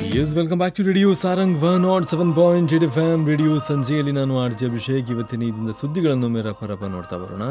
S welcome back to radio Sarang one nought seven point eight F M radio ಸಂಜೆಯಲ್ಲಿ ನಾನು R J Abhishek ಇವತ್ತಿನ ಇದರಿಂದ ಸುದ್ದಿಗಳನ್ನು ಮೇರ ಪರಪ ನೋಡ್ತಾ ಬರೋಣ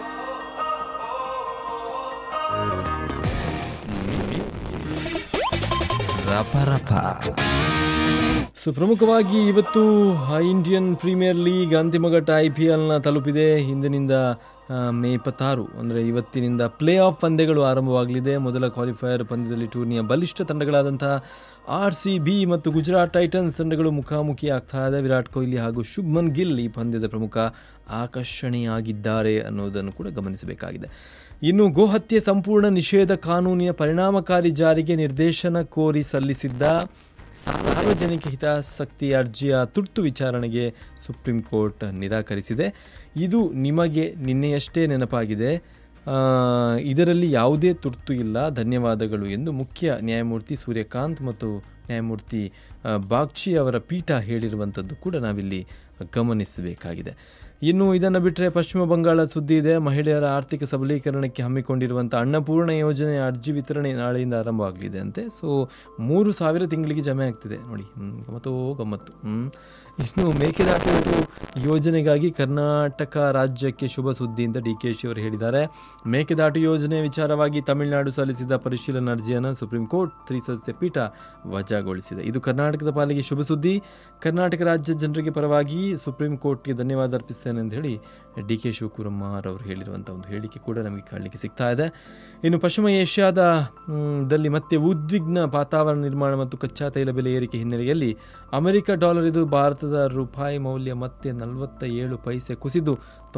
ಸೊ ಪ್ರಮುಖವಾಗಿ ಇವತ್ತು ಇಂಡಿಯನ್ ಪ್ರೀಮಿಯರ್ ಲೀಗ್ ಅಂತಿಮ ಘಟ್ಟ ಐ ಪಿ ಎಲ್ನ ತಲುಪಿದೆ ಹಿಂದಿನಿಂದ ಆ, ಮೇ ಇಪ್ಪತ್ತಾರು ಅಂದರೆ ಇವತ್ತಿನಿಂದ ಪ್ಲೇ ಆಫ್ ಪಂದ್ಯಗಳು ಆರಂಭವಾಗಲಿದೆ ಮೊದಲ ಕ್ವಾಲಿಫೈಯರ್ ಪಂದ್ಯದಲ್ಲಿ ಟೂರ್ನಿಯ ಬಲಿಷ್ಠ ತಂಡಗಳಾದಂತಹ ಆರ್ ಸಿ ಬಿ ಮತ್ತು ಗುಜರಾತ್ ಟೈಟನ್ಸ್ ತಂಡಗಳು ಮುಖಾಮುಖಿ ಆಗ್ತಾ ಇದೆ ವಿರಾಟ್ ಕೊಹ್ಲಿ ಹಾಗೂ ಶುಭ್ಮನ್ ಗಿಲ್ ಈ ಪಂದ್ಯದ ಪ್ರಮುಖ ಆಕರ್ಷಣೆಯಾಗಿದ್ದಾರೆ ಅನ್ನೋದನ್ನು ಕೂಡ ಗಮನಿಸಬೇಕಾಗಿದೆ ಇನ್ನು ಗೋಹತ್ಯೆ ಸಂಪೂರ್ಣ ನಿಷೇಧ ಕಾನೂನಿನ ಪರಿಣಾಮಕಾರಿ ಜಾರಿಗೆ ನಿರ್ದೇಶನ ಕೋರಿ ಸಲ್ಲಿಸಿದ್ದ ಸಾರ್ವಜನಿಕ ಹಿತಾಸಕ್ತಿ ಅರ್ಜಿಯ ತುರ್ತು ವಿಚಾರಣೆಗೆ ಸುಪ್ರೀಂ ಕೋರ್ಟ್ ನಿರಾಕರಿಸಿದೆ ಇದು ನಿಮಗೆ ನಿನ್ನೆಯಷ್ಟೇ ನೆನಪಾಗಿದೆ ಆ, ಇದರಲ್ಲಿ ಯಾವುದೇ ತುರ್ತು ಇಲ್ಲ ಧನ್ಯವಾದಗಳು ಎಂದು ಮುಖ್ಯ ನ್ಯಾಯಮೂರ್ತಿ ಸೂರ್ಯಕಾಂತ್ ಮತ್ತು ನ್ಯಾಯಮೂರ್ತಿ ಆ, ಬಾಗ್ಚಿ ಅವರ ಪೀಠ ಹೇಳಿರುವಂಥದ್ದು ಕೂಡ ನಾವಿಲ್ಲಿ ಗಮನಿಸಬೇಕಾಗಿದೆ ಇನ್ನು ಇದನ್ನು ಬಿಟ್ಟರೆ ಪಶ್ಚಿಮ ಬಂಗಾಳ ಸುದ್ದಿ ಇದೆ ಮಹಿಳೆಯರ ಆರ್ಥಿಕ ಸಬಲೀಕರಣಕ್ಕೆ ಹಮ್ಮಿಕೊಂಡಿರುವಂಥ ಅನ್ನಪೂರ್ಣ ಯೋಜನೆಯ ಅರ್ಜಿ ವಿತರಣೆ ನಾಳೆಯಿಂದ ಆರಂಭವಾಗಲಿದೆ ಅಂತೆ ಸೊ ಮೂರು ಸಾವಿರ ತಿಂಗಳಿಗೆ ಜಮೆ ಆಗ್ತಿದೆ ನೋಡಿ ಹ್ಮ್, ಗಮ್ಮತ್ತೋ ಗಮ್ಮತ್ತು ಹ್ಮ್. ಇನ್ನು ಮೇಕೆದಾಟು ಯೋಜನೆಗಾಗಿ ಕರ್ನಾಟಕ ರಾಜ್ಯಕ್ಕೆ ಶುಭ ಸುದ್ದಿ ಅಂತ ಡಿ ಕೆ ಶಿ ಅವರು ಹೇಳಿದ್ದಾರೆ ಮೇಕೆದಾಟು ಯೋಜನೆ ವಿಚಾರವಾಗಿ ತಮಿಳುನಾಡು ಸಲ್ಲಿಸಿದ ಪರಿಶೀಲನಾ ಅರ್ಜಿಯನ್ನು ಸುಪ್ರೀಂ ಕೋರ್ಟ್ ತ್ರಿಸದಸ್ಯ ಪೀಠ ವಜಾಗೊಳಿಸಿದೆ ಇದು ಕರ್ನಾಟಕದ ಪಾಲಿಗೆ ಶುಭ ಸುದ್ದಿ ಕರ್ನಾಟಕ ರಾಜ್ಯ ಜನರಿಗೆ ಪರವಾಗಿ ಸುಪ್ರೀಂ ಕೋರ್ಟ್ಗೆ ಧನ್ಯವಾದ ಅರ್ಪಿಸ್ತೇನೆ ಅಂತ ಹೇಳಿ ಡಿ ಕೆ ಶಿವಕುಮಾರ್ ಅವರು ಹೇಳಿರುವಂಥ ಒಂದು ಹೇಳಿಕೆ ಕೂಡ ನಮಗೆ ಕಾಣಲಿಕ್ಕೆ ಸಿಗ್ತಾ ಇದೆ ಇನ್ನು ಪಶ್ಚಿಮ ಏಷ್ಯಾದ ಮ್, ದಲ್ಲಿ ಮತ್ತೆ ಉದ್ವಿಗ್ನ ವಾತಾವರಣ ನಿರ್ಮಾಣ ಮತ್ತು ಕಚ್ಚಾ ತೈಲ ಬೆಲೆ ಏರಿಕೆ ಹಿನ್ನೆಲೆಯಲ್ಲಿ ಅಮೆರಿಕ ಡಾಲರ್ ಇದು ಭಾರತದ ರೂಪಾಯಿ ಮೌಲ್ಯ ಮತ್ತೆ ನಲವತ್ತ ಏಳು ಪೈಸೆ ಕುಸಿದು